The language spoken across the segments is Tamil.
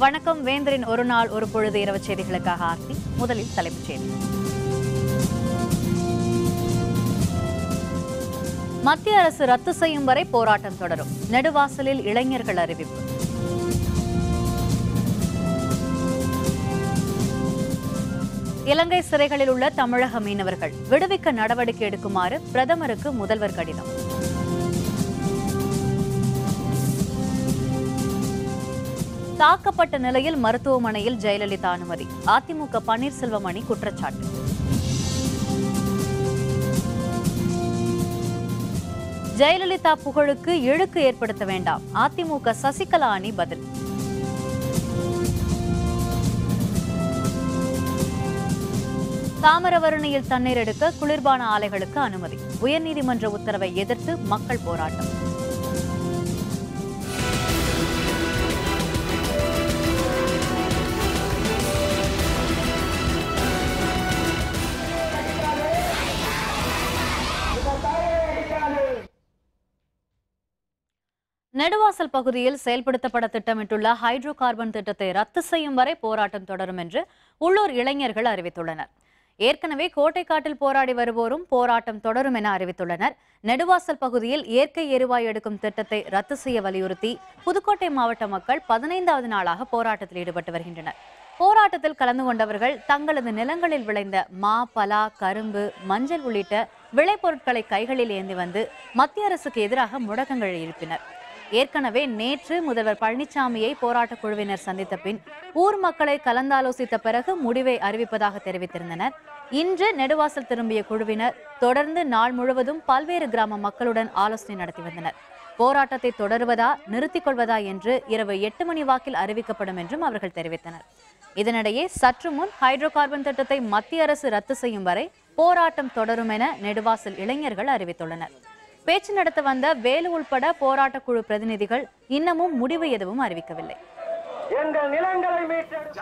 வணக்கம் வேந்தரின் ஒரு நாள் ஒரு பொழுது இரவு செய்திகளுக்காக ஆர்த்தி முதலில் தலைப்புச் செய்திகள் மத்திய அரசு ரத்து செய்யும் வரை போராட்டம் தொடரும் நெடுவாசலில் இளைஞர்கள் அறிவிப்பு இலங்கை சிறைகளில் உள்ள தமிழக மீனவர்கள் விடுவிக்க நடவடிக்கை எடுக்குமாறு பிரதமருக்கு முதல்வர் கடிதம் தாக்கப்பட்ட நிலையில் மருத்துவமனையில் ஜெயலலிதா அனுமதி அதிமுக பன்னீர்செல்வம் அணி குற்றச்சாட்டு ஜெயலலிதா புகழுக்கு இழுக்கு ஏற்படுத்த வேண்டாம் அதிமுக சசிகலா அணி பதில் தாமிரவரணியில் தண்ணீர் எடுக்க குளிர்பான ஆலைகளுக்கு அனுமதி உயர்நீதிமன்ற உத்தரவை எதிர்த்து மக்கள் போராட்டம் நெடுவாசல் பகுதியில் செயல்படுத்தப்பட திட்டமிட்டுள்ள ஹைட்ரோ கார்பன் திட்டத்தை ரத்து செய்யும் வரை போராட்டம் தொடரும் என்று உள்ளூர் இளைஞர்கள் அறிவித்துள்ளனர் ஏற்கனவே கோட்டைக்காட்டில் போராடி வருவோரும் போராட்டம் தொடரும் என அறிவித்துள்ளனர் நெடுவாசல் பகுதியில் இயற்கை எரிவாயு எடுக்கும் திட்டத்தை ரத்து செய்ய வலியுறுத்தி புதுக்கோட்டை மாவட்ட மக்கள் பதினைந்தாவது நாளாக போராட்டத்தில் ஈடுபட்டு வருகின்றனர் போராட்டத்தில் கலந்து கொண்டவர்கள் தங்களது நிலங்களில் விளைந்த மா பலா கரும்பு மஞ்சள் உள்ளிட்ட விளைபொருட்களை கைகளில் ஏந்தி வந்து மத்திய அரசுக்கு எதிராக முழக்கங்கள் எழுப்பினர் ஏற்கனவே நேற்று முதல்வர் பழனிசாமியை போராட்டக் குழுவினர் சந்தித்த பின் ஊர் மக்களை கலந்தாலோசித்த பிறகு முடிவை அறிவிப்பதாக தெரிவித்திருந்தனர் இன்று நெடுவாசல் திரும்பிய குழுவினர் தொடர்ந்து நாள் முழுவதும் பல்வேறு கிராம மக்களுடன் ஆலோசனை நடத்தி வந்தனர் போராட்டத்தை தொடருவதா நிறுத்திக் கொள்வதா என்று இரவு எட்டு மணி வாக்கில் அறிவிக்கப்படும் என்றும் அவர்கள் தெரிவித்தனர் இதனிடையே சற்று முன் ஹைட்ரோ கார்பன் திட்டத்தை மத்திய அரசு ரத்து செய்யும் வரை போராட்டம் தொடரும் என நெடுவாசல் இளைஞர்கள் அறிவித்துள்ளனர் பேச்சு நடத்த வந்த வேலு உள்பட போராட்டக் குழு பிரதிநிதிகள் இன்னமும் முடிவு எதுவும் அறிவிக்கவில்லை எங்கள் நிலங்களை மீட்டெடு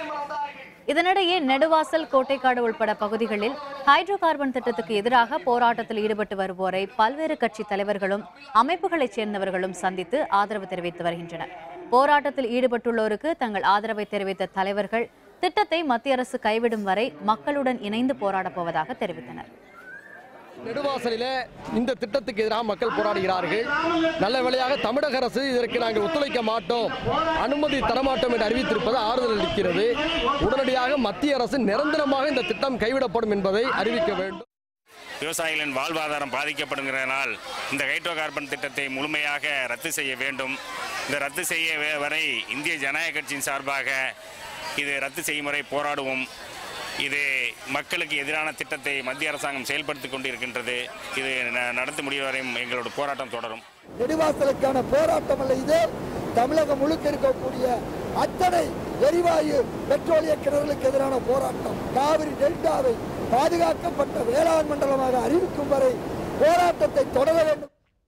இதனிடையே நெடுவாசல் கோட்டைக்காடு உள்பட பகுதிகளில் ஹைட்ரோ கார்பன் திட்டத்துக்கு எதிராக போராட்டத்தில் ஈடுபட்டு வருவோரை பல்வேறு கட்சி தலைவர்களும் அமைப்புகளைச் சேர்ந்தவர்களும் சந்தித்து ஆதரவு தெரிவித்து வருகின்றனர் போராட்டத்தில் ஈடுபட்டுள்ளோருக்கு தங்கள் ஆதரவை தெரிவித்த தலைவர்கள் திட்டத்தை மத்திய அரசு கைவிடும் வரை மக்களுடன் இணைந்து போராடப் போவதாக தெரிவித்தனர் நெடுவாசலிலே இந்த திட்டத்துக்கு எதிராக மக்கள் போராடுகிறார்கள் நல்ல வேளையாக தமிழக அரசு இதற்கு நாங்கள் ஒத்துழைக்க மாட்டோம் அனுமதி தரமாட்டோம் என்று அறிவித்திருப்பது ஆறுதல் அளிக்கிறது உடனடியாக மத்திய அரசு நிரந்தரமாக இந்த திட்டம் கைவிடப்படும் என்பதை அறிவிக்க வேண்டும் விவசாயிகளின் வாழ்வாதாரம் பாதிக்கப்படுகிறதனால் இந்த ஹைட்ரோ கார்பன் திட்டத்தை முழுமையாக ரத்து செய்ய வேண்டும் இந்த ரத்து செய்ய வே- வரை இந்திய ஜனநாயக கட்சியின் சார்பாக இது ரத்து செய்யும் வரை போராடுவோம் இது மக்களுக்கு எதிரான திட்டத்தை மத்திய அரசாங்கம் செயல்படுத்திக் கொண்டிருக்கின்றது இது ந- நடத்தி முடியும் வரையும் எங்களோட போராட்டம் தொடரும் நெடுவாசலுக்கான போராட்டம் அல்ல இது தமிழகம் முழுக்க இருக்கக்கூடிய அத்தனை எரிவாயு பெட்ரோலிய கிணறுகளுக்கு எதிரான போராட்டம் காவிரி டெல்டாவை பாதுகாக்கப்பட்ட வேளாண் மண்டலமாக அறிவிக்கும் வரை போராட்டத்தை தொடர வேண்டும்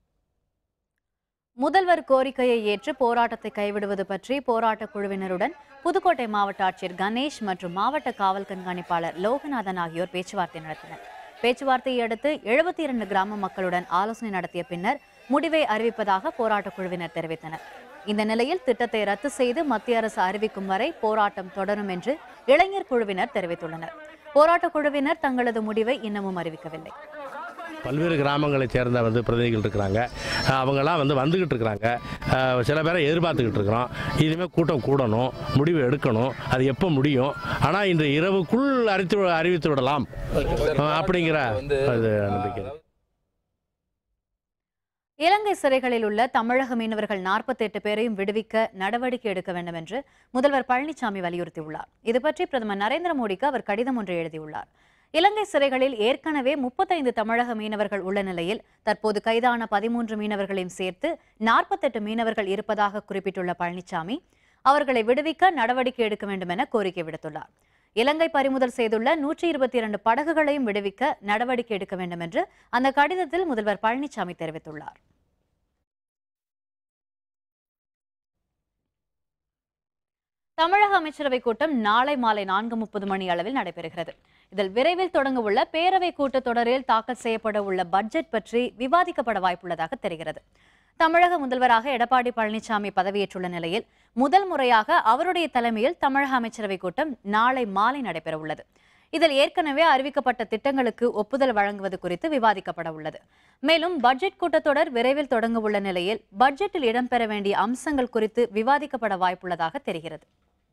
முதல்வர் கோரிக்கையை ஏற்று போராட்டத்தை கைவிடுவது பற்றி போராட்டக் குழுவினருடன் புதுக்கோட்டை மாவட்ட ஆட்சியர் கணேஷ் மற்றும் மாவட்ட காவல் கண்காணிப்பாளர் லோகநாதன் ஆகியோர் பேச்சுவார்த்தை நடத்தினர் பேச்சுவார்த்தையை அடுத்து எழுபத்தி இரண்டு கிராம மக்களுடன் ஆலோசனை நடத்திய பின்னர் முடிவை அறிவிப்பதாக போராட்டக் குழுவினர் தெரிவித்தனர் இந்த நிலையில் திட்டத்தை ரத்து செய்து மத்திய அரசு அறிவிக்கும் வரை போராட்டம் தொடரும் என்று இளைஞர் குழுவினர் தெரிவித்துள்ளனர் போராட்டக் குழுவினர் தங்களது முடிவை இன்னமும் அறிவிக்கவில்லை பல்வேறு கிராமங்களை சேர்ந்த வந்து பிரதிநிதிகள் இருக்கிறாங்க அஹ் அவங்கெல்லாம் வந்து வந்துக்கிட்டு இருக்கிறாங்க அஹ் சில பேரை எதிர்பார்த்துக்கிட்டு இருக்கிறோம் இனிமேல் கூட்டம் கூடணும் முடிவு எடுக்கணும் அது எப்போ முடியும் ஆனால் இன்று இரவுக்குள் அறித்து அறிவித்து விடலாம் அஹ் அப்படிங்கிற அது நம்பிக்கை இலங்கை சிறைகளில் உள்ள தமிழக மீனவர்கள் 48 பேரையும் விடுவிக்க நடவடிக்கை எடுக்க வேண்டும் என்று முதல்வர் பழனிசாமி வலியுறுத்தியுள்ளார் இது பற்றி பிரதமர் நரேந்திர மோடிக்கு அவர் கடிதம் ஒன்றை எழுதியுள்ளார் இலங்கை சிறைகளில் ஏற்கனவே முப்பத்தைந்து தமிழக மீனவர்கள் உள்ள நிலையில் தற்போது கைதான பதிமூன்று மீனவர்களையும் சேர்த்து 48 மீனவர்கள் இருப்பதாக குறிப்பிட்டுள்ள பழனிசாமி அவர்களை விடுவிக்க நடவடிக்கை எடுக்க வேண்டும் என கோரிக்கை விடுத்துள்ளார் இலங்கை பறிமுதல் செய்துள்ள நூற்றி இருபத்தி இரண்டு படகுகளையும் விடுவிக்க நடவடிக்கை எடுக்க வேண்டும் என்று அந்த கடிதத்தில் முதல்வர் பழனிசாமி தெரிவித்துள்ளார் தமிழக அமைச்சரவை கூட்டம் நாளை மாலை நான்கு முப்பது மணி அளவில் நடைபெறுகிறது இதில் விரைவில் தொடங்க உள்ள பேரவை கூட்டத்தொடரில் தாக்கல் செய்யப்பட உள்ள பட்ஜெட் பற்றி விவாதிக்கப்பட வாய்ப்புள்ளதாக தெரிகிறது தமிழக முதல்வராக எடப்பாடி பழனிசாமி பதவியேற்றுள்ள நிலையில் முதல் முறையாக அவருடைய தலைமையில் தமிழக அமைச்சரவை கூட்டம் நாளை மாலை நடைபெற உள்ளது இதில் ஏற்கனவே அறிவிக்கப்பட்ட திட்டங்களுக்கு ஒப்புதல் வழங்குவது குறித்து விவாதிக்கப்பட உள்ளது மேலும் பட்ஜெட் கூட்டத்தொடர் விரைவில் தொடங்க உள்ள நிலையில் பட்ஜெட்டில் இடம்பெற வேண்டிய அம்சங்கள் குறித்து விவாதிக்கப்பட வாய்ப்புள்ளதாக தெரிகிறது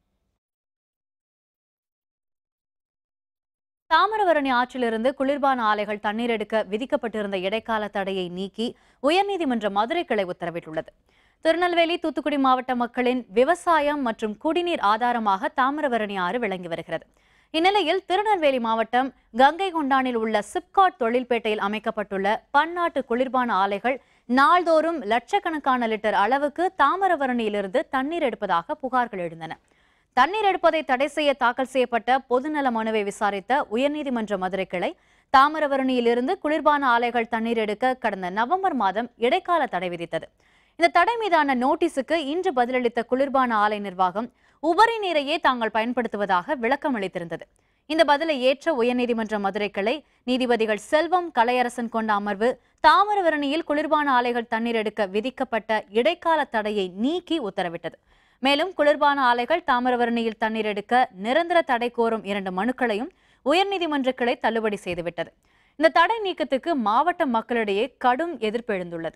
தாமிரபரணி ஆற்றிலிருந்து குளிர்பான ஆலைகள் தண்ணீர் எடுக்க விதிக்கப்பட்டிருந்த இடைக்கால தடையை நீக்கி உயர்நீதிமன்ற மதுரை கிளை உத்தரவிட்டுள்ளது திருநெல்வேலி தூத்துக்குடி மாவட்ட மக்களின் விவசாயம் மற்றும் குடிநீர் ஆதாரமாக தாமிரபரணி ஆறு விளங்கி வருகிறது இந்நிலையில் திருநெல்வேலி மாவட்டம் கங்கை கொண்டானில் உள்ள சிப்காட் தொழில்பேட்டையில் அமைக்கப்பட்டுள்ள பன்னாட்டு குளிர்பான ஆலைகள் நாள்தோறும் லட்சக்கணக்கான லிட்டர் அளவுக்கு தாமிரபரணியிலிருந்து தண்ணீர் எடுப்பதாக புகார்கள் எழுந்தன தண்ணீர் எடுப்பதை தடை செய்ய தாக்கல் செய்யப்பட்ட பொதுநல மனுவை விசாரித்த உயர்நீதிமன்ற மதுரை கிளை தாமிரபரணியிலிருந்து குளிர்பான ஆலைகள் தண்ணீர் எடுக்க கடந்த நவம்பர் மாதம் இடைக்கால தடை விதித்தது இந்த தடை மீதான நோட்டீஸுக்கு இன்று பதிலளித்த குளிர்பான ஆலை நிர்வாகம் உபரி நீரையே தாங்கள் பயன்படுத்துவதாக விளக்கம் அளித்திருந்தது இந்த பதிலை ஏற்ற உயர்நீதிமன்ற மதுரை கிளை நீதிபதிகள் செல்வம் கலையரசன் கொண்ட அமர்வு தாமிரபரணியில் குளிர்பான ஆலைகள் தண்ணீர் எடுக்க விதிக்கப்பட்ட இடைக்கால தடையை நீக்கி உத்தரவிட்டது மேலும் குளிர்பான ஆலைகள் தாமிரபரணியில் தண்ணீர் எடுக்க நிரந்தர தடை கோரும் இரண்டு மனுக்களையும் உயர்நீதிமன்ற கிளை தள்ளுபடி செய்துவிட்டது இந்த தடை நீக்கத்துக்கு மாவட்ட மக்களிடையே கடும் எதிர்ப்பு எழுந்துள்ளது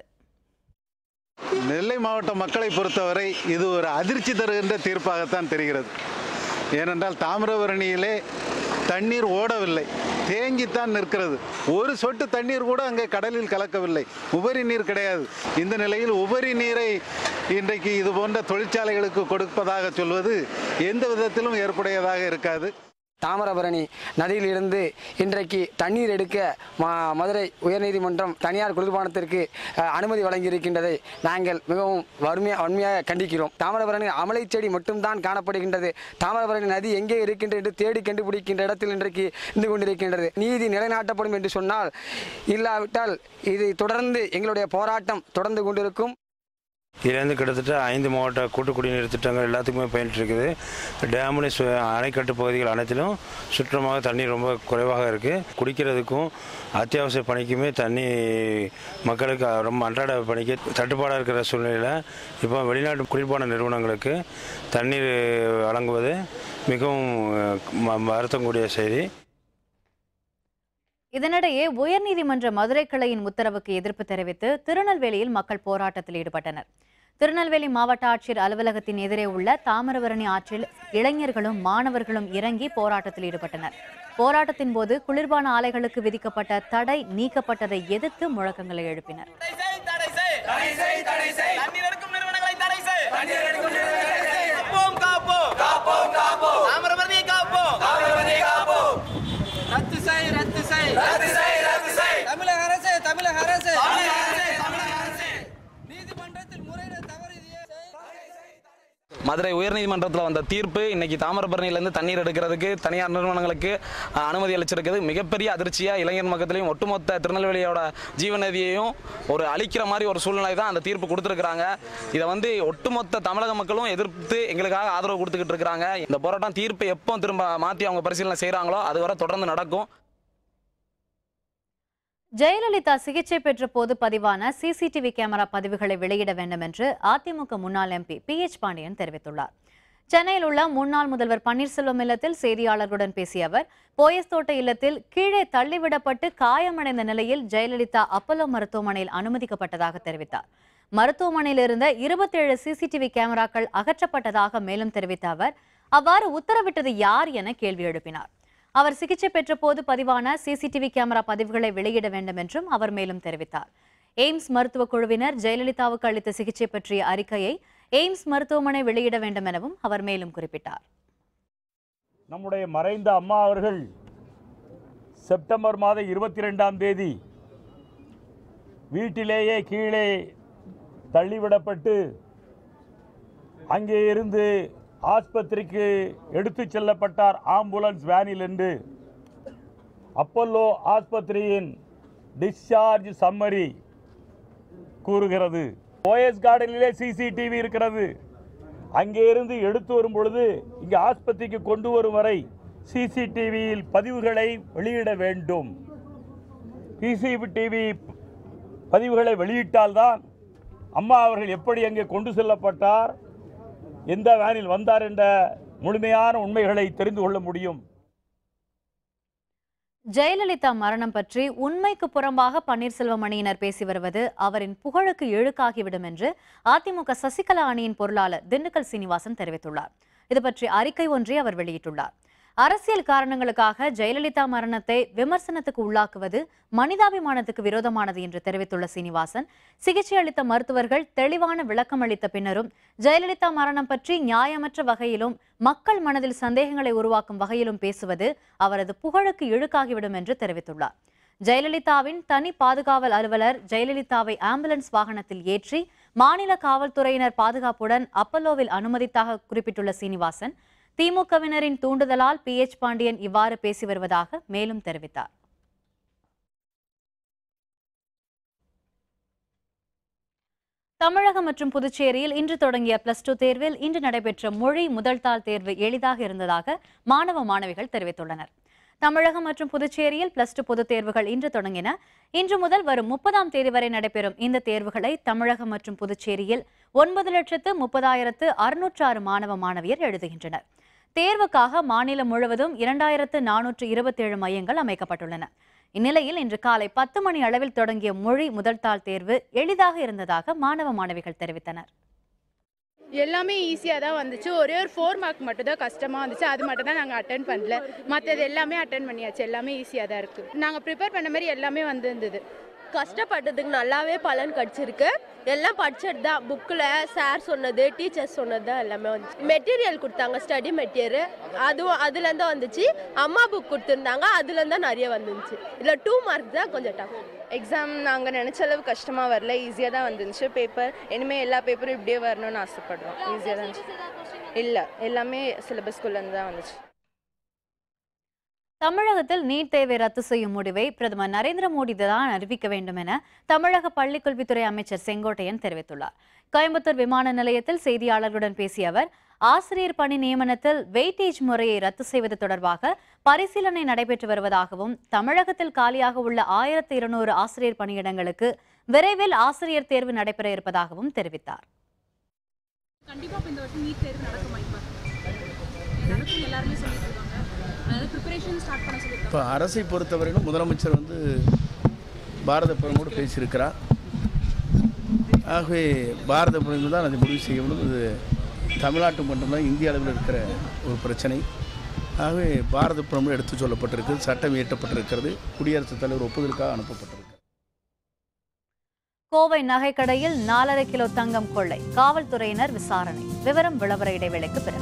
நெல்லை மாவட்ட மக்களை பொறுத்தவரை இது ஒரு அதிர்ச்சி தருகின்ற தீர்ப்பாகத்தான் தெரிகிறது ஏனென்றால் தாமிரபரணியிலே தண்ணீர் ஓடவில்லை தேங்கித்தான் நிற்கிறது ஒரு சொட்டு தண்ணீர் கூட அங்கே கடலில் கலக்கவில்லை உபரி நீர் கிடையாது இந்த நிலையில் உபரி நீரை இன்றைக்கு இது போன்ற தொழிற்சாலைகளுக்கு கொடுப்பதாக சொல்வது எந்த விதத்திலும் ஏற்புடையதாக இருக்காது தாமிரபரணி நதியிலிருந்து இன்றைக்கு தண்ணீர் எடுக்க ம மதுரை உயர்நீதிமன்றம் தனியார் குளிர்பானத்திற்கு அஹ், அனுமதி வழங்கியிருக்கின்றதை நாங்கள் மிகவும் வறுமையாக வன்மையாக கண்டிக்கிறோம் தாமிரபரணி அமலை செடி மட்டும்தான் காணப்படுகின்றது தாமிரபரணி நதி எங்கே இருக்கின்றது என்று தேடி கண்டுபிடிக்கின்ற இடத்தில் இன்றைக்கு இருந்து கொண்டிருக்கின்றது நீதி நிலைநாட்டப்படும் என்று சொன்னால் இல்லாவிட்டால் இது தொடர்ந்து எங்களுடைய போராட்டம் தொடர்ந்து கொண்டிருக்கும் இதுலேருந்து கிட்டத்தட்ட ஐந்து மாவட்ட கூட்டு குடிநீர் திட்டங்கள் எல்லாத்துக்குமே பயன்ட்டு இருக்குது டேமுனி சு அணைக்கட்டு பகுதிகள் அனைத்திலும் சுற்றமாக தண்ணீர் ரொம்ப குறைவாக இருக்குது குடிக்கிறதுக்கும் அத்தியாவசிய பணிக்குமே தண்ணி மக்களுக்கு ரொம்ப அன்றாட பணிக்கு தட்டுப்பாடாக இருக்கிற சூழ்நிலையில் இப்போ வெளிநாட்டு குளிர்பான நிறுவனங்களுக்கு தண்ணீர் வழங்குவது மிகவும் ம- வருத்தம் கூடிய செய்தி இதனிடையே உயர்நீதிமன்ற மதுரை கிளையின் உத்தரவுக்கு எதிர்ப்பு தெரிவித்து திருநெல்வேலியில் மக்கள் போராட்டத்தில் ஈடுபட்டனர் திருநெல்வேலி மாவட்ட ஆட்சியர் அலுவலகத்தின் எதிரே உள்ள தாமிரபரணி ஆற்றில் இளைஞர்களும் மாணவர்களும் இறங்கி போராட்டத்தில் ஈடுபட்டனர் போராட்டத்தின் போது குளிர்பான ஆலைகளுக்கு விதிக்கப்பட்ட தடை நீக்கப்பட்டதை எதிர்த்து முழக்கங்களை எழுப்பினர் தண்ணீர் எடுக்கும் நிறுவனங்களை தடை செய் தண்ணீர் எடுக்கும் நிறுவனங்களை தடை செய் காப்போம் காப்போம் காப்போம் காப்போம் தாமிரபரணி காப்போம் தாமிரபரணி காப்போம் ரத்து செய் ரத்து செய் ரத்து செய் ரத்து செய் தமிழக அரசு தமிழக அரசு தமிழக அரசு தமிழக அரசு நீதிமன்றத்தில் முறையிட தவறியது மதுரை உயர்நீதிமன்றத்தில் வந்த தீர்ப்பு இன்னைக்கு தாமிரபரணியிலேருந்து தண்ணீர் எடுக்கிறதுக்கு தனியார் நிறுவனங்களுக்கு அஹ், அனுமதி அளிச்சிருக்குது மிகப்பெரிய அதிர்ச்சியாக இளைஞர் மக்கத்திலையும் ஒட்டுமொத்த திருநெல்வேலியோட ஜீவநதியையும் ஒரு அழிக்கிற மாதிரி ஒரு சூழ்நிலை தான் அந்த தீர்ப்பு கொடுத்துருக்குறாங்க இதை வந்து ஒட்டுமொத்த தமிழக மக்களும் எதிர்த்து எங்களுக்காக ஆதரவு கொடுத்துக்கிட்டு இருக்கிறாங்க இந்த போராட்டம் தீர்ப்பை எப்போ திரும்ப மாற்றி அவங்க பரிசீலனை செய்கிறாங்களோ அது வரை தொடர்ந்து நடக்கும் ஜெயலலிதா சிகிச்சை பெற்ற போது பதிவான சிசிடிவி கேமரா பதிவுகளை வெளியிட வேண்டும் என்று அதிமுக முன்னாள் எம்பி பி எச் பாண்டியன் தெரிவித்துள்ளார் சென்னையில் உள்ள முன்னாள் முதல்வர் பன்னீர்செல்வம் இல்லத்தில் செய்தியாளர்களுடன் பேசிய அவர் போயஸ் தோட்ட இல்லத்தில் கீழே தள்ளிவிடப்பட்டு காயமடைந்த நிலையில் ஜெயலலிதா அப்பல்லோ மருத்துவமனையில் அனுமதிக்கப்பட்டதாக தெரிவித்தார் மருத்துவமனையில் இருந்த இருபத்தேழு சிசிடிவி கேமராக்கள் அகற்றப்பட்டதாக மேலும் தெரிவித்த அவர் அவ்வாறு உத்தரவிட்டது யார் என கேள்வி எழுப்பினார் அவர் சிகிச்சை பெற்ற போது பதிவான சிசிடிவி கேமரா பதிவுகளை வெளியிட வேண்டும் என்றும் அவர் மேலும் தெரிவித்தார் எய்ம்ஸ் மருத்துவக் குழுவினர் ஜெயலலிதாவுக்கு அளித்த சிகிச்சை பற்றிய அறிக்கையை எய்ம்ஸ் மருத்துவமனை வெளியிட வேண்டும் எனவும் அவர் மேலும் குறிப்பிட்டார் நம்முடைய மறைந்த அம்மா அவர்கள் செப்டம்பர் மாதம் இருபத்தி ரெண்டாம் தேதி வீட்டிலேயே கீழே தள்ளிவிடப்பட்டு அங்கே இருந்து ஆஸ்பத்திரிக்கு எடுத்துச் செல்லப்பட்டார் ஆம்புலன்ஸ் வேனில் என்று அப்பல்லோ ஆஸ்பத்திரியின் டிஸ்சார்ஜ் சம்மரி கூறுகிறது ஓஎஸ் கார்டனிலே சிசிடிவி இருக்கிறது அங்கே இருந்து எடுத்து வரும் பொழுது இங்கே ஆஸ்பத்திரிக்கு கொண்டு வரும் வரை சிசிடிவியில் பதிவுகளை வெளியிட வேண்டும் சிசிடிவி பதிவுகளை வெளியிட்டால்தான் அம்மா அவர்கள் எப்படி அங்கே கொண்டு செல்லப்பட்டார் எந்த வேனில் வந்தார் என்ற முழுமையான உண்மைகளை தெரிந்து கொள்ள முடியும் ஜெயலலிதா மரணம் பற்றி உண்மைக்கு புறம்பாக பன்னீர்செல்வம் அணியினர் பேசி வருவது அவரின் புகழுக்கு இழுக்காகிவிடும் என்று அதிமுக சசிகலா அணியின் பொருளாளர் திண்டுக்கல் சீனிவாசன் தெரிவித்துள்ளார் இது பற்றி அறிக்கை ஒன்றை அவர் வெளியிட்டுள்ளார் அரசியல் காரணங்களுக்காக ஜெயலலிதா மரணத்தை விமர்சனத்துக்கு உள்ளாக்குவது மனிதாபிமானத்துக்கு விரோதமானது என்று தெரிவித்துள்ள சீனிவாசன் சிகிச்சை அளித்த மருத்துவர்கள் தெளிவான விளக்கம் அளித்த பின்னரும் ஜெயலலிதா மரணம் பற்றி நியாயமற்ற வகையிலும் மக்கள் மனதில் சந்தேகங்களை உருவாக்கும் வகையிலும் பேசுவது அவரது புகழுக்கு இழுக்காகிவிடும் என்று தெரிவித்துள்ளார் ஜெயலலிதாவின் தனி பாதுகாவல் அலுவலர் ஜெயலலிதாவை ஆம்புலன்ஸ் வாகனத்தில் ஏற்றி மாநில காவல்துறையினர் பாதுகாப்புடன் அப்பல்லோவில் அனுமதித்தாக குறிப்பிட்டுள்ள சீனிவாசன் திமுகவினரின் தூண்டுதலால் பி எச் பாண்டியன் இவ்வாறு பேசி வருவதாக மேலும் தெரிவித்தார் தமிழகம் மற்றும் புதுச்சேரியில் இன்று தொடங்கிய பிளஸ் டூ தேர்வில் இன்று நடைபெற்ற மொழி முதல் தாள் தேர்வு எளிதாக இருந்ததாக மாணவ மாணவிகள் தெரிவித்துள்ளனர் தமிழகம் மற்றும் புதுச்சேரியில் பிளஸ் டூ பொதுத் தேர்வுகள் இன்று தொடங்கின இன்று முதல் வரும் முப்பதாம் தேதி வரை நடைபெறும் இந்த தேர்வுகளை தமிழகம் மற்றும் புதுச்சேரியில் ஒன்பது லட்சத்து முப்பதாயிரத்து அறுநூற்று ஆறு மாணவ மாணவியர் எழுதுகின்றனர் தேர்வுக்காக மாநிலம் முழுவதும் இரண்டாயிரத்து நானூற்று இருபத்தேழு மையங்கள் அமைக்கப்பட்டுள்ளன இந்நிலையில் இன்று காலை பத்து மணி அளவில் தொடங்கிய மொழி முதல் தாள் தேர்வு எளிதாக இருந்ததாக மாணவ மாணவிகள் தெரிவித்தனர் எல்லாமே ஈஸியாக தான் வந்துச்சு ஒரே ஒரு ஃபோர் மார்க் மட்டும் தான் கஷ்டமாக வந்துச்சு அது மட்டும் தான் நாங்கள் அட்டன் பண்ணல மற்றது எல்லாமே அட்டன் பண்ணியாச்சு எல்லாமே ஈஸியாக தான் இருக்குது நாங்கள் ப்ரிப்பேர் பண்ண மாதிரி எல்லாமே வந்திருந்தது கஷ்டப்பட்டதுக்கு நல்லாவே பலன் கிடச்சிருக்கு எல்லாம் படிச்சது தான் புக்கில் சார் சொன்னது டீச்சர்ஸ் சொன்னது தான் எல்லாமே வந்துச்சு மெட்டீரியல் கொடுத்தாங்க ஸ்டடி மெட்டீரியல் அதுவும் அதுலேருந்து வந்துச்சு அம்மா புக் கொடுத்துருந்தாங்க அதுலேருந்து தான் நிறைய வந்துச்சு இல்லை டூ மார்க் தான் கொஞ்சம் டஃப் எக்ஸாம் நாங்கள் நினச்ச அளவு கஷ்டமாக வரல ஈஸியாக தான் வந்துருந்துச்சு பேப்பர் இனிமேல் எல்லா பேப்பரும் இப்படியே வரணும்னு ஆசைப்படுறோம் ஈஸியாக தான் இருந்துச்சு இல்லை எல்லாமே சிலபஸ்குள்ளேருந்து தான் வந்துச்சு தமிழகத்தில் நீட் தேர்வை ரத்து செய்யும் முடிவை பிரதமர் நரேந்திர மோடி தான் அறிவிக்க வேண்டும் என தமிழக பள்ளிக்கல்வித்துறை அமைச்சர் செங்கோட்டையன் தெரிவித்துள்ளார் கோயம்புத்தூர் விமான நிலையத்தில் செய்தியாளர்களுடன் பேசிய அவர் ஆசிரியர் பணி நியமனத்தில் வெயிட்டேஜ் முறையை ரத்து செய்வது தொடர்பாக பரிசீலனை நடைபெற்று வருவதாகவும் தமிழகத்தில் காலியாக உள்ள ஆயிரத்து இருநூறு ஆசிரியர் பணியிடங்களுக்கு விரைவில் ஆசிரியர் தேர்வு நடைபெற இருப்பதாகவும் தெரிவித்தார் கண்டிப்பா இப்ப இந்த வருஷம் நீட் தேர்வு நடக்க வாய்ப்பா நடக்கும் எல்லாருமே சொல்லிட்டு இருக்காங்க அதாவது ப்ரிப்பரேஷன் ஸ்டார்ட் பண்ண சொல்லி இப்போ அரசை பொறுத்தவரையிலும் முதலமைச்சர் வந்து பாரத பிரதமரோடு பேசியிருக்கிறார் ஆகவே பாரத பிரதமர் தான் அதை முடிவு செய்ய முடியும் இது தமிழ்நாட்டு மட்டும்தான் இந்திய அளவில் இருக்கிற ஒரு பிரச்சனை ஆகவே பாரத பிரதமர் எடுத்து சொல்லப்பட்டிருக்கு சட்டம் இயற்றப்பட்டிருக்கிறது குடியரசுத் தலைவர் ஒப்புதலுக்காக அனுப்பப்பட்டிருக்கு கோவை நகைக்கடையில் நாலரை கிலோ தங்கம் கொள்ளை காவல்துறையினர் விசாரணை விவரம் விளம்பர இடைவேளைக்கு பிறகு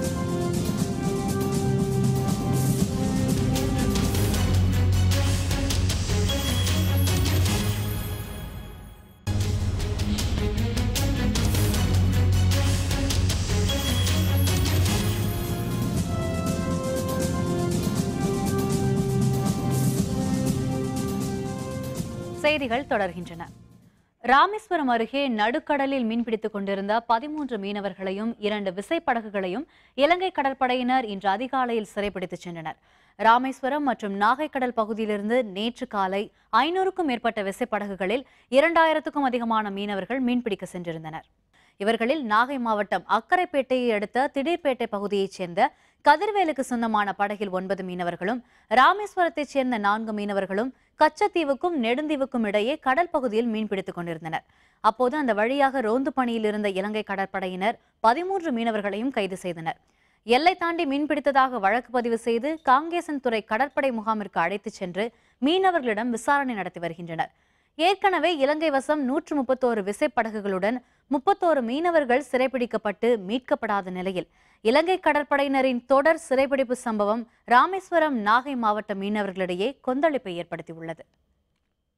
செய்திகள் தொடர்கின்றன ராமேஸ்வரம் அருகே நடுக்கடலில் மீன்பிடித்துக் கொண்டிருந்த பதிமூன்று மீனவர்களையும் இரண்டு விசைப்படகுகளையும் இலங்கை கடற்படையினர் இன்று அதிகாலையில் சிறைப்பிடித்துச் சென்றனர் ராமேஸ்வரம் மற்றும் நாகைக்கடல் பகுதியிலிருந்து நேற்று காலை ஐநூறுக்கும் மேற்பட்ட விசைப்படகுகளில் இரண்டாயிரத்துக்கும் அதிகமான மீனவர்கள் மீன்பிடிக்க சென்றிருந்தனர் இவர்களில் நாகை மாவட்டம் அக்கரைப்பேட்டையை அடுத்த திடீர்பேட்டை பகுதியைச் சேர்ந்த கதிர்வேலுக்கு சொந்தமான படகில் ஒன்பது மீனவர்களும் ராமேஸ்வரத்தைச் சேர்ந்த நான்கு மீனவர்களும் கச்சத்தீவுக்கும் நெடுந்தீவுக்கும் இடையே கடல் பகுதியில் மீன்பிடித்துக் கொண்டிருந்தனர் அப்போது அந்த வழியாக ரோந்து பணியில் இருந்த இலங்கை கடற்படையினர் பதிமூன்று மீனவர்களையும் கைது செய்தனர் எல்லை தாண்டி மீன்பிடித்ததாக வழக்கு பதிவு செய்து காங்கேசன்துறை கடற்படை முகாமிற்கு அழைத்துச் சென்று மீனவர்களிடம் விசாரணை நடத்தி வருகின்றனர் ஏற்கனவே இலங்கை வசம் நூற்று முப்பத்தோரு விசைப்படகுகளுடன் முப்பத்தோரு மீனவர்கள் சிறைபிடிக்கப்பட்டு மீட்கப்படாத நிலையில் இலங்கை கடற்படையினரின் தொடர் சிறைபிடிப்பு சம்பவம் ராமேஸ்வரம் நாகை மாவட்ட மீனவர்களிடையே கொந்தளிப்பை ஏற்படுத்தியுள்ளது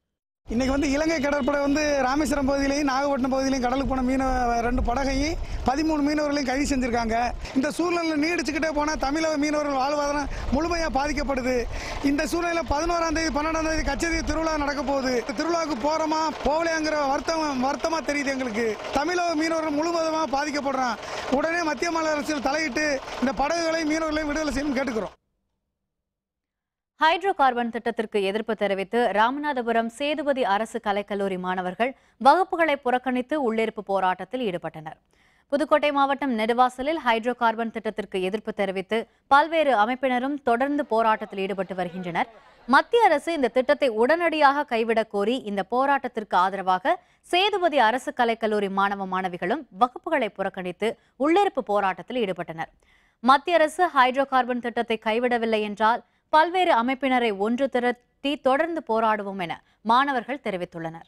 இன்னைக்கு வந்து இலங்கை கடற்படை வந்து ராமேஸ்வரம் பகுதியிலையும் நாகப்பட்டினம் பகுதியிலையும் கடலுக்கு போன மீனவ ரெண்டு படகையும் பதிமூணு மீனவர்களையும் கைது செஞ்சிருக்காங்க இந்த சூழ்நிலை நீடிச்சுக்கிட்டே போனால் தமிழக மீனவர்கள் வாழ்வாதாரம் முழுமையாக பாதிக்கப்படுது இந்த சூழ்நிலையில் பதினோராம் தேதி பன்னெண்டாம் தேதி கச்சேரி திருவிழா நடக்க போகுது இந்த திருவிழாவுக்கு போறோமா போகலையாங்கிற வருத்தம் வருத்தமா தெரியுது எங்களுக்கு தமிழக மீனவர்கள் முழுவதுமாக பாதிக்கப்படுறான் உடனே மத்திய மாநில அரசியல் தலையிட்டு இந்த படகுகளையும் மீனவர்களையும் விடுதலை செய்யணும் கேட்டுக்கிறோம் ஹைட்ரோ கார்பன் திட்டத்திற்கு எதிர்ப்பு தெரிவித்து ராமநாதபுரம் சேதுபதி அரசு கலைக்கல்லூரி மாணவர்கள் வகுப்புகளை புறக்கணித்து உள்ளிருப்பு போராட்டத்தில் ஈடுபட்டனர் புதுக்கோட்டை மாவட்டம் நெடுவாசலில் ஹைட்ரோ கார்பன் திட்டத்திற்கு எதிர்ப்பு தெரிவித்து பல்வேறு அமைப்பினரும் தொடர்ந்து போராட்டத்தில் ஈடுபட்டு வருகின்றனர் மத்திய அரசு இந்த திட்டத்தை உடனடியாக கைவிடக் கோரி இந்த போராட்டத்திற்கு ஆதரவாக சேதுபதி அரசு கலைக்கல்லூரி மாணவ மாணவிகளும் வகுப்புகளை புறக்கணித்து உள்ளிருப்பு போராட்டத்தில் ஈடுபட்டனர் மத்திய அரசு ஹைட்ரோ கார்பன் திட்டத்தை கைவிடவில்லை என்றால் பல்வேறு அமைப்பினரை ஒன்று திரட்டி தொடர்ந்து போராடுவோம் என மாணவர்கள் தெரிவித்துள்ளனர்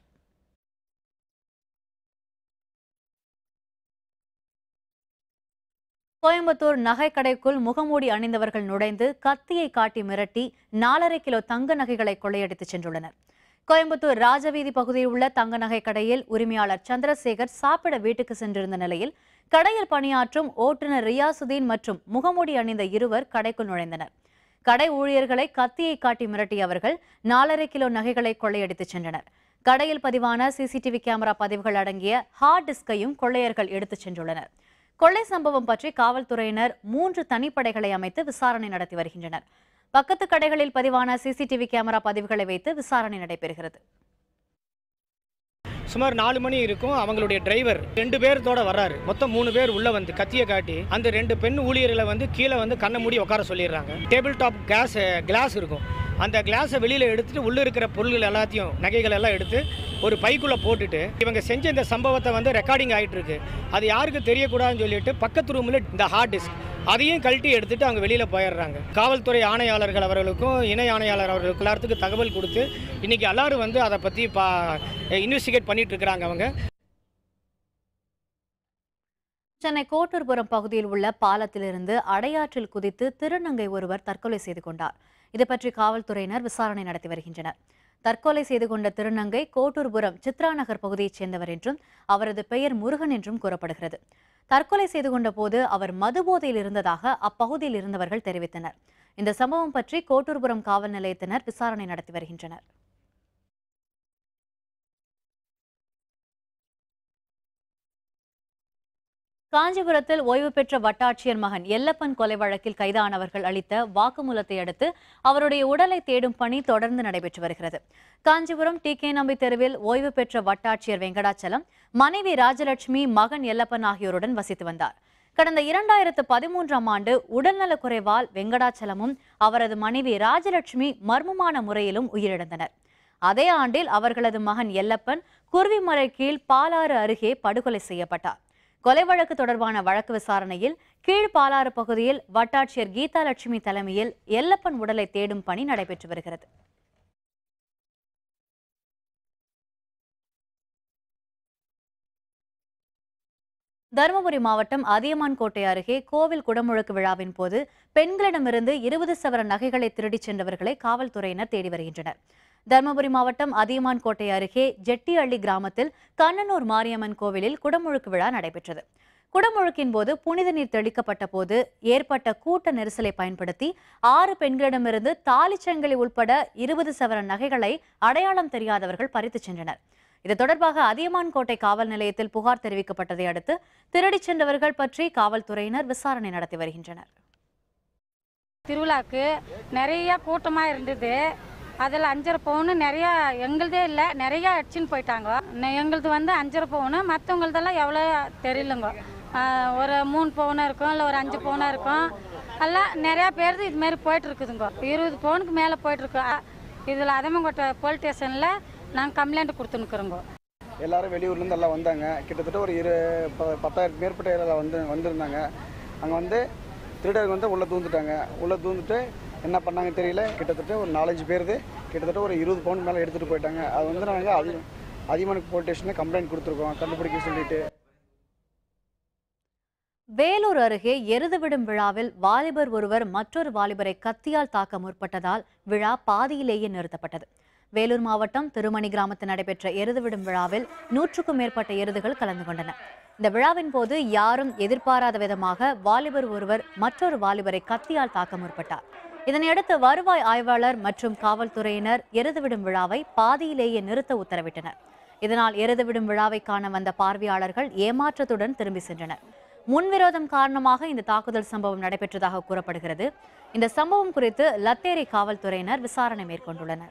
கோயம்புத்தூர் நகைக்கடைக்குள் முகமூடி அணிந்தவர்கள் நுழைந்து கத்தியை காட்டி மிரட்டி நாலரை கிலோ தங்க நகைகளை கொள்ளையடித்து சென்றுள்ளனர் கோயம்புத்தூர் ராஜவீதி பகுதியில் உள்ள தங்க நகை கடையில் உரிமையாளர் சந்திரசேகர் சாப்பிட வீட்டுக்கு சென்றிருந்த நிலையில் கடையில் பணியாற்றும் ஓட்டுநர் ரியாசுதீன் மற்றும் முகமூடி அணிந்த இருவர் கடைக்குள் நுழைந்தனர் கடை ஊழியர்களை கத்தியை காட்டி மிரட்டிய அவர்கள் நாலரை கிலோ நகைகளை கொள்ளையடித்துச் சென்றனர் கடையில் பதிவான சிசிடிவி கேமரா பதிவுகள் அடங்கிய ஹார்ட் டிஸ்கையும் கொள்ளையர்கள் எடுத்துச் சென்றுள்ளனர் கொள்ளை சம்பவம் பற்றி காவல்துறையினர் மூன்று தனிப்படைகளை அமைத்து விசாரணை நடத்தி வருகின்றனர் பக்கத்து கடைகளில் பதிவான சிசிடிவி கேமரா பதிவுகளை வைத்து விசாரணை நடைபெறுகிறது சுமார் நாலு மணி இருக்கும் அவங்களுடைய டிரைவர் ரெண்டு பேர்த்தோட வர்றாரு மொத்தம் மூணு பேர் உள்ள வந்து கத்தியை காட்டி அந்த ரெண்டு பெண் ஊழியர்களை வந்து கீழே வந்து கண்ணை மூடி உட்கார சொல்லிடுறாங்க டேபிள் டாப் கேஸ் கிளாஸ் இருக்கும் அந்த கிளாஸை வெளியில் எடுத்துட்டு உள்ளே இருக்கிற பொருள்கள் எல்லாத்தையும் நகைகள் எல்லாம் எடுத்து ஒரு பைக்குள்ளே போட்டுட்டு இவங்க செஞ்ச இந்த சம்பவத்தை வந்து ரெக்கார்டிங் ஆகிட்டு இருக்கு அது யாருக்கு தெரியக்கூடாதுன்னு சொல்லிட்டு பக்கத்து ரூமில் இந்த ஹார்ட் டிஸ்க் அதையும் கழட்டி எடுத்துட்டு அவங்க வெளியில் போயிடுறாங்க காவல்துறை ஆணையாளர்கள் அவர்களுக்கும் இணை ஆணையாளர் அவர்களுக்கு எல்லாத்துக்கும் தகவல் கொடுத்து இன்னைக்கு எல்லாரும் வந்து அதை பற்றி பா இன்வெஸ்டிகேட் பண்ணிட்டு இருக்கிறாங்க அவங்க சென்னை கோட்டூர்புரம் பகுதியில் உள்ள பாலத்திலிருந்து அடையாற்றில் குதித்து திருநங்கை ஒருவர் தற்கொலை செய்து கொண்டார் இது பற்றி காவல்துறையினர் விசாரணை நடத்தி வருகின்றனர் தற்கொலை செய்து கொண்ட திருநங்கை கோட்டூர்புரம் சித்ரா நகர் பகுதியைச் சேர்ந்தவர் என்றும் அவரது பெயர் முருகன் என்றும் கூறப்படுகிறது தற்கொலை செய்து கொண்ட போது அவர் மதுபோதையில் இருந்ததாக அப்பகுதியில் இருந்தவர்கள் தெரிவித்தனர் இந்த சம்பவம் பற்றி கோட்டூர்புரம் காவல் நிலையத்தினர் விசாரணை நடத்தி வருகின்றனர் காஞ்சிபுரத்தில் ஓய்வு பெற்ற வட்டாட்சியர் மகன் எல்லப்பன் கொலை வழக்கில் கைதானவர்கள் அளித்த வாக்குமூலத்தை அடுத்து அவருடைய உடலை தேடும் பணி தொடர்ந்து நடைபெற்று வருகிறது காஞ்சிபுரம் டி கே நம்பி தெருவில் ஓய்வு பெற்ற வட்டாட்சியர் வெங்கடாச்சலம் மனைவி ராஜலட்சுமி மகன் எல்லப்பன் ஆகியோருடன் வசித்து வந்தார் கடந்த இரண்டாயிரத்து பதிமூன்றாம் ஆண்டு உடல்நலக் குறைவால் வெங்கடாச்சலமும் அவரது மனைவி ராஜலட்சுமி மர்மமான முறையிலும் உயிரிழந்தனர் அதே ஆண்டில் அவர்களது மகன் எல்லப்பன் குருவிமலை கீழ் பாலாறு அருகே படுகொலை செய்யப்பட்டார் கொலை வழக்கு தொடர்பான வழக்கு விசாரணையில் கீழ்பாலாறு பகுதியில் வட்டாட்சியர் கீதா லட்சுமி தலைமையில் எல்லப்பன் உடலை தேடும் பணி நடைபெற்று வருகிறது தருமபுரி மாவட்டம் அதியமான் கோட்டை அருகே கோவில் குடமுழுக்கு விழாவின் போது பெண்களிடமிருந்து இருபது சவர நகைகளை திருடிச் சென்றவர்களை காவல்துறையினர் தேடி வருகின்றனர் தருமபுரி மாவட்டம் அதியமான் கோட்டை அருகே ஜெட்டியள்ளி கிராமத்தில் கண்ணனூர் மாரியம்மன் கோவிலில் குடமுழுக்கு விழா நடைபெற்றது குடமுழுக்கின் போது புனித நீர் தெளிக்கப்பட்ட போது ஏற்பட்ட கூட்ட நெரிசலை பயன்படுத்தி ஆறு பெண்களிடமிருந்து தாலிச்சங்கிலி உட்பட இருபது சவர நகைகளை அடையாளம் தெரியாதவர்கள் பறித்துச் சென்றனர் இது தொடர்பாக அதியமான் கோட்டை காவல் நிலையத்தில் புகார் தெரிவிக்கப்பட்டதை அடுத்து திருடிச் சென்றவர்கள் பற்றி காவல்துறையினர் விசாரணை நடத்தி வருகின்றனர் திருவிழாக்கு நிறைய கூட்டமாக இருந்தது அதில் அஞ்சரை பவுன் நிறையா எங்களுதே இல்லை நிறையா அடிச்சுன்னு போயிட்டாங்க நெ- எங்களுது வந்து அஞ்சரை பவுன் மற்றவங்களதெல்லாம் எவ்வளோ தெரியலங்க ஆஹ் ஒரு மூணு பவுனாக இருக்கும் இல்லை ஒரு அஞ்சு பவுனாக இருக்கும் எல்லாம் நிறையா பேருக்கு இது மாதிரி போயிட்டு இருக்குதுங்க இருபது பவுனுக்கு மேலே போயிட்டுருக்கு இதில் அதமங்கோட்டை போலீஸ் ஸ்டேஷனில் நாங்கள் கம்ப்ளைண்ட் கொடுத்துன்னுக்குறோங்க எல்லாரும் வெளியூர்லேருந்து எல்லாம் வந்தாங்க கிட்டத்தட்ட ஒரு இரு ப- பத்தாயிரத்துக்கு மேற்பட்ட எல்லாம் வந்து வந்திருந்தாங்க அங்கே வந்து திருடர்கள் வந்து உள்ளே தூந்துட்டாங்க உள்ளே தூந்துட்டு என்ன பண்ணாங்க தெரியல கிட்டத்தட்ட ஒரு நாலஞ்சு பேருது கிட்டத்தட்ட ஒரு இருபது பவுன் மேலே எடுத்துகிட்டு போயிட்டாங்க அது வந்து நாங்கள் அதி அதிகமானுக்கு போலீஸ் ஸ்டேஷனில் கம்ப்ளைண்ட் கொடுத்துருக்கோம் கண்டுபிடிக்க சொல்லிட்டு வேலூர் அருகே எருது விடும் விழாவில் வாலிபர் ஒருவர் மற்றொரு வாலிபரை கத்தியால் தாக்க முற்பட்டதால் விழா பாதியிலேயே நிறுத்தப்பட்டது வேலூர் மாவட்டம் திருமணி கிராமத்தில் நடைபெற்ற எருதுவிடும் விழாவில் நூற்றுக்கும் மேற்பட்ட எருதுகள் கலந்து கொண்டன இந்த விழாவின் போது யாரும் எதிர்பாராத விதமாக வாலிபர் ஒருவர் மற்றொரு வாலிபரை கத்தியால் தாக்க முற்பட்டார் இதனையடுத்து வருவாய் ஆய்வாளர் மற்றும் காவல்துறையினர் எருதுவிடும் விழாவை பாதியிலேயே நிறுத்த உத்தரவிட்டனர் இதனால் எருதுவிடும் விழாவை காண வந்த பார்வையாளர்கள் ஏமாற்றத்துடன் திரும்பி சென்றனர் முன்விரோதம் காரணமாக இந்த தாக்குதல் சம்பவம் நடைபெற்றதாக கூறப்படுகிறது இந்த சம்பவம் குறித்து லத்தேரி காவல்துறையினர் விசாரணை மேற்கொண்டுள்ளனர்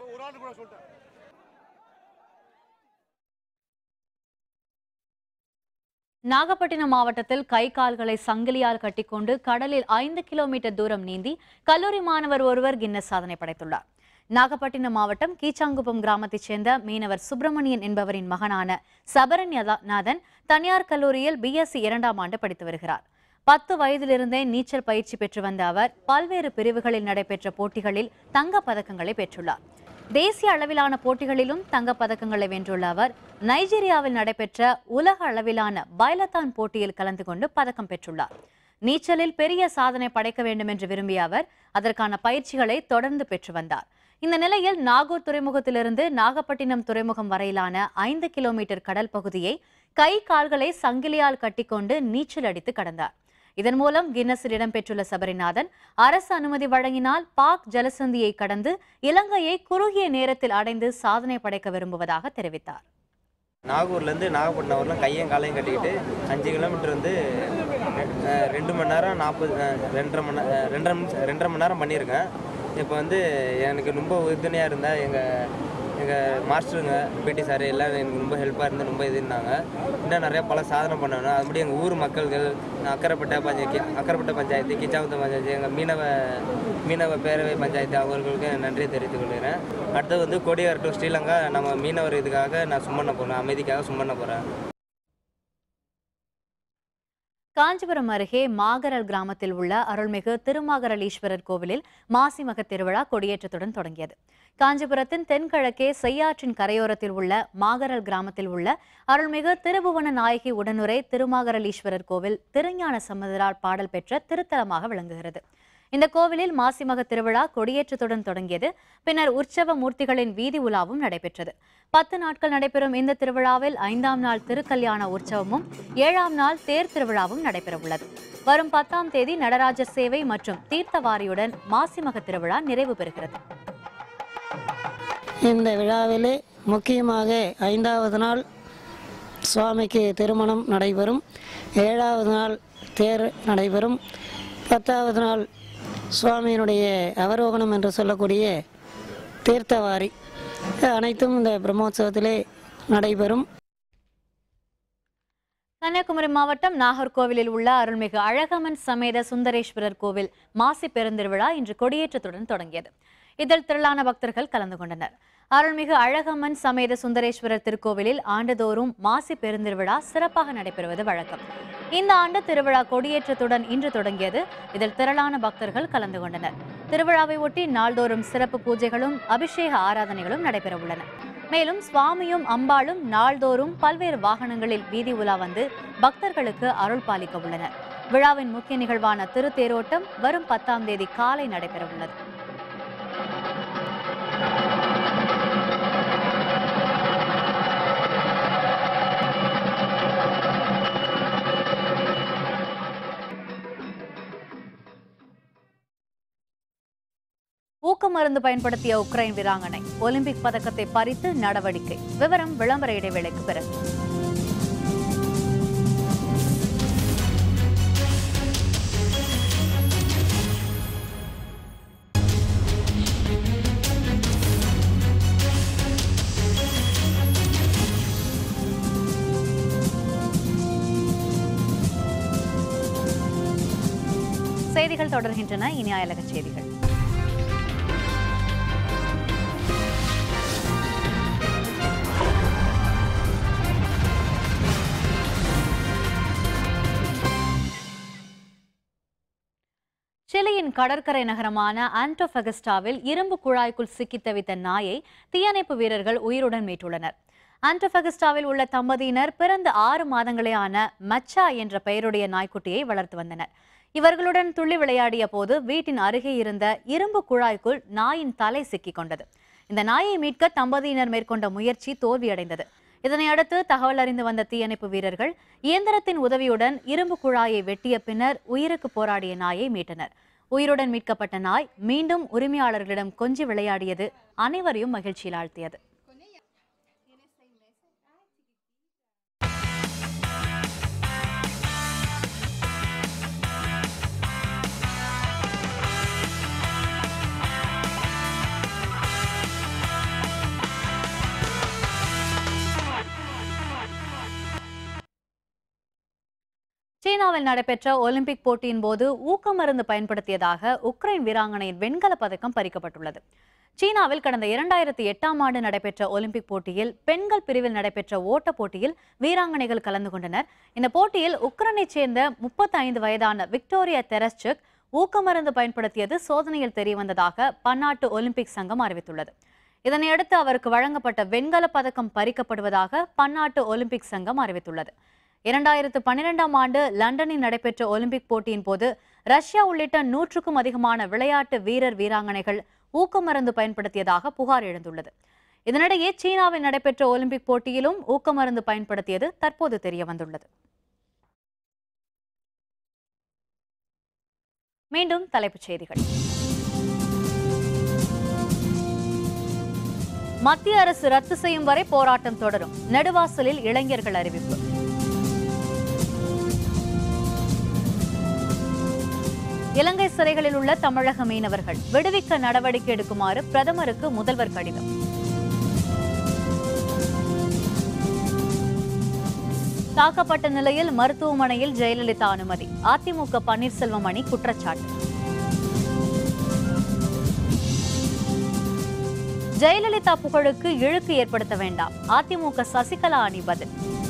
நாகப்பட்டினம் மாவட்டத்தில் கை கால்களை சங்கிலியால் கட்டிக்கொண்டு கடலில் ஐந்து கிலோமீட்டர் தூரம் நீந்தி கல்லூரி மாணவர் ஒருவர் கின்னஸ் சாதனை படைத்துள்ளார் நாகப்பட்டினம் மாவட்டம் கீச்சாங்குப்பம் கிராமத்தைச் சேர்ந்த மீனவர் சுப்பிரமணியன் என்பவரின் மகனான சபரண்யநாதன் தனியார் கல்லூரியில் பிஎஸ்சி இரண்டாம் ஆண்டு படித்து வருகிறார் பத்து வயதிலிருந்தே நீச்சல் பயிற்சி பெற்று வந்த அவர் பல்வேறு பிரிவுகளில் நடைபெற்ற போட்டிகளில் தங்கப் பதக்கங்களை பெற்றுள்ளார் தேசிய அளவிலான போட்டிகளிலும் தங்கப் பதக்கங்களை வென்றுள்ள அவர் நைஜீரியாவில் நடைபெற்ற உலக அளவிலான பைலத்தான் போட்டியில் கலந்து கொண்டு பதக்கம் பெற்றுள்ளார் நீச்சலில் பெரிய சாதனை படைக்க வேண்டும் என்று விரும்பிய அவர் அதற்கான பயிற்சிகளை தொடர்ந்து பெற்று வந்தார் இந்த நிலையில் நாகூர் துறைமுகத்திலிருந்து நாகப்பட்டினம் துறைமுகம் வரையிலான ஐந்து கிலோமீட்டர் கடல் பகுதியை கை கால்களை சங்கிலியால் கட்டிக்கொண்டு நீச்சல் அடித்து கடந்தார் இதன் மூலம் கின்னஸில் இடம்பெற்றுள்ள சபரிநாதன் அரசு அனுமதி வழங்கினால் பாக் ஜலசந்தியை கடந்து இலங்கையை குறுகிய நேரத்தில் அடைந்து சாதனை படைக்க விரும்புவதாக தெரிவித்தார் நாகூர்லேருந்து நாகப்பட்டினம் வரலாம் கையும் காலையும் கட்டிக்கிட்டு அஞ்சு கிலோமீட்டர் வந்து அஹ், ரெண்டு மணி நேரம் நாற்பது அஹ், ரெண்டரை மணி நே- அஹ், ரெண்டரை மணி ரெண்டரை மணி நேரம் பண்ணியிருக்கேன் இப்போ வந்து எனக்கு ரொம்ப உறுதுணையாக இருந்தால் எங்கள் எங்கள் மாஸ்டருங்க பிடி சார் எல்லாம் எனக்கு ரொம்ப ஹெல்ப்பாக இருந்து ரொம்ப இது இருந்தாங்க இன்னும் நிறையா பல சாதனை பண்ணணும் அது மட்டும் எங்கள் ஊர் மக்கள்கள் அக்கரைப்பட்ட பஞ்சாயத்து அக்கரைப்பட்ட பஞ்சாயத்து கிச்சாவத்த பஞ்சாயத்து எங்கள் மீனவ மீனவ பேரவை பஞ்சாயத்து அவர்களுக்கு நன்றி தெரிவித்துக் கொள்கிறேன் அடுத்தது வந்து கொடியார் டு ஸ்ரீலங்கா நம்ம மீனவர் இதுக்காக நான் சும்மண்ண போகிறேன் அமைதிக்காக சும்மண்ண போகிறேன் காஞ்சிபுரம் அருகே மாகரல் கிராமத்தில் உள்ள அருள்மிகு திருமாகரலீஸ்வரர் கோவிலில் மாசிமக திருவிழா கொடியேற்றத்துடன் தொடங்கியது காஞ்சிபுரத்தின் தென்கிழக்கே செய்யாற்றின் கரையோரத்தில் உள்ள மாகரல் கிராமத்தில் உள்ள அருள்மிகு திருபுவன நாயகி உடனுரை திருமாகரலீஸ்வரர் கோவில் திருஞான சம்பந்தரால் பாடல் பெற்ற திருத்தலமாக விளங்குகிறது இந்த கோவிலில் மாசிமக திருவிழா கொடியேற்றத்துடன் தொடங்கியது பின்னர் உற்சவ மூர்த்திகளின் வீதி உலாவும் நடைபெற்றது பத்து நாட்கள் நடைபெறும் இந்த திருவிழாவில் ஐந்தாம் நாள் திருக்கல்யாண உற்சவமும் ஏழாம் நாள் தேர் திருவிழாவும் நடைபெறவுள்ளது வரும் பத்தாம் தேதி நடராஜர் சேவை மற்றும் தீர்த்தவாரியுடன் மாசிமக திருவிழா நிறைவு பெறுகிறது இந்த விழாவிலே முக்கியமாக ஐந்தாவது நாள் சுவாமிக்கு திருமணம் நடைபெறும் ஏழாவது நாள் தேர் நடைபெறும் பத்தாவது நாள் சுவாமியினுடைய அவரோகணம் என்று சொல்லக்கூடிய தீர்த்தவாரி அனைத்தும் இந்த பிரம்மோற்சவத்திலே நடைபெறும் கன்னியாகுமரி மாவட்டம் நாகர்கோவிலில் உள்ள அருள்மிகு அழகம்மன் சமேத சுந்தரேஸ்வரர் கோவில் மாசி பெருந்திருவிழா இன்று கொடியேற்றத்துடன் தொடங்கியது இதில் திரளான பக்தர்கள் கலந்து கொண்டனர் அருள்மிகு அழகம்மன் சமேத சுந்தரேஸ்வரர் திருக்கோவிலில் ஆண்டுதோறும் மாசி பெருந்திருவிழா சிறப்பாக நடைபெறுவது வழக்கம் இந்த ஆண்டு திருவிழா கொடியேற்றத்துடன் இன்று தொடங்கியது இதில் திரளான பக்தர்கள் கலந்து கொண்டனர் திருவிழாவை ஒட்டி நாள்தோறும் சிறப்பு பூஜைகளும் அபிஷேக ஆராதனைகளும் நடைபெறவுள்ளன மேலும் சுவாமியும் அம்பாளும் நாள்தோறும் பல்வேறு வாகனங்களில் வீதி உலா வந்து பக்தர்களுக்கு அருள் பாலிக்க உள்ளனர் விழாவின் முக்கிய நிகழ்வான திருத்தேரோட்டம் வரும் பத்தாம் தேதி காலை நடைபெறவுள்ளது ஊக்க மருந்து பயன்படுத்திய உக்ரைன் வீராங்கனை ஒலிம்பிக் பதக்கத்தை பறித்து நடவடிக்கை விவரம் விளம்பர இடைவேளைக்கு பிறகு செய்திகள் தொடர்கின்றன இனி அயலக செய்திகள் சிலியின் கடற்கரை நகரமான ஆன்டோபகஸ்டாவில் இரும்பு குழாய்க்குள் சிக்கி தவித்த நாயை தீயணைப்பு வீரர்கள் உயிருடன் மீட்டுள்ளனர் ஆன்டோபகஸ்டாவில் உள்ள தம்பதியினர் பிறந்த ஆறு மாதங்களே ஆன மச்சா என்ற பெயருடைய நாய்க்குட்டியை வளர்த்து வந்தனர் இவர்களுடன் துள்ளி விளையாடிய போது வீட்டின் அருகே இருந்த இரும்பு குழாய்க்குள் நாயின் தலை சிக்கிக் கொண்டது இந்த நாயை மீட்க தம்பதியினர் மேற்கொண்ட முயற்சி தோல்வியடைந்தது இதனை அடுத்து தகவல் அறிந்து வந்த தீயணைப்பு வீரர்கள் இயந்திரத்தின் உதவியுடன் இரும்பு குழாயை வெட்டிய பின்னர் உயிருக்கு போராடிய நாயை மீட்டனர் உயிருடன் மீட்கப்பட்ட நாய் மீண்டும் உரிமையாளர்களிடம் கொஞ்சி விளையாடியது அனைவரையும் மகிழ்ச்சியில் ஆழ்த்தியது சீனாவில் நடைபெற்ற ஒலிம்பிக் போட்டியின் போது ஊக்க மருந்து பயன்படுத்தியதாக உக்ரைன் வீராங்கனையின் வெண்கலப் பதக்கம் பறிக்கப்பட்டுள்ளது சீனாவில் கடந்த இரண்டாயிரத்தி எட்டாம் ஆண்டு நடைபெற்ற ஒலிம்பிக் போட்டியில் பெண்கள் பிரிவில் நடைபெற்ற ஓட்டப் போட்டியில் வீராங்கனைகள் கலந்து கொண்டனர் இந்த போட்டியில் உக்ரைனைச் சேர்ந்த முப்பத்தி ஐந்து வயதான விக்டோரியா தெரஸ்சுக் ஊக்க மருந்து பயன்படுத்தியது சோதனையில் தெரியவந்ததாக பன்னாட்டு ஒலிம்பிக் சங்கம் அறிவித்துள்ளது இதனையடுத்து அவருக்கு வழங்கப்பட்ட வெண்கலப் பதக்கம் பறிக்கப்படுவதாக பன்னாட்டு ஒலிம்பிக் சங்கம் அறிவித்துள்ளது இரண்டாயிரத்து பன்னிரெண்டாம் ஆண்டு லண்டனில் நடைபெற்ற ஒலிம்பிக் போட்டியின் போது ரஷ்யா உள்ளிட்ட நூற்றுக்கும் அதிகமான விளையாட்டு வீரர் வீராங்கனைகள் ஊக்க மருந்து பயன்படுத்தியதாக புகார் எழுந்துள்ளது இதனிடையே சீனாவில் நடைபெற்ற ஒலிம்பிக் போட்டியிலும் ஊக்க மருந்து பயன்படுத்தியது தற்போது தெரிய வந்துள்ளது மீண்டும் தலைப்புச் செய்திகள் மத்திய அரசு ரத்து செய்யும் வரை போராட்டம் தொடரும் நெடுவாசலில் இளைஞர்கள் அறிவிப்பு இலங்கை சிறைகளில் உள்ள தமிழக மீனவர்கள் விடுவிக்க நடவடிக்கை எடுக்குமாறு பிரதமருக்கு முதல்வர் கடிதம் தாக்கப்பட்ட நிலையில் மருத்துவமனையில் ஜெயலலிதா அனுமதி அதிமுக பன்னீர்செல்வம் அணி குற்றச்சாட்டு ஜெயலலிதா புகழுக்கு இழுக்கு ஏற்படுத்த வேண்டாம் அதிமுக சசிகலா அணி பதில்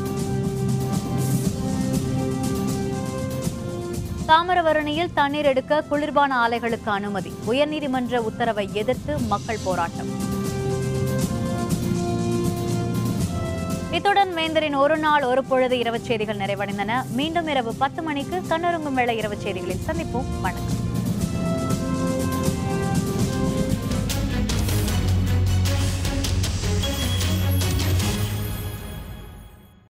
தாமிரபரணியில் தண்ணீர் எடுக்க குளிர்பான ஆலைகளுக்கு அனுமதி உயர்நீதிமன்ற உத்தரவை எதிர்த்து மக்கள் போராட்டம் இத்துடன் வேந்தரின் ஒரு நாள் ஒரு பொழுது இரவு செய்திகள் நிறைவடைந்தன மீண்டும் இரவு பத்து மணிக்கு கண்ணுறங்கும் வேளை இரவு செய்திகளில் சந்திப்போம் வணக்கம்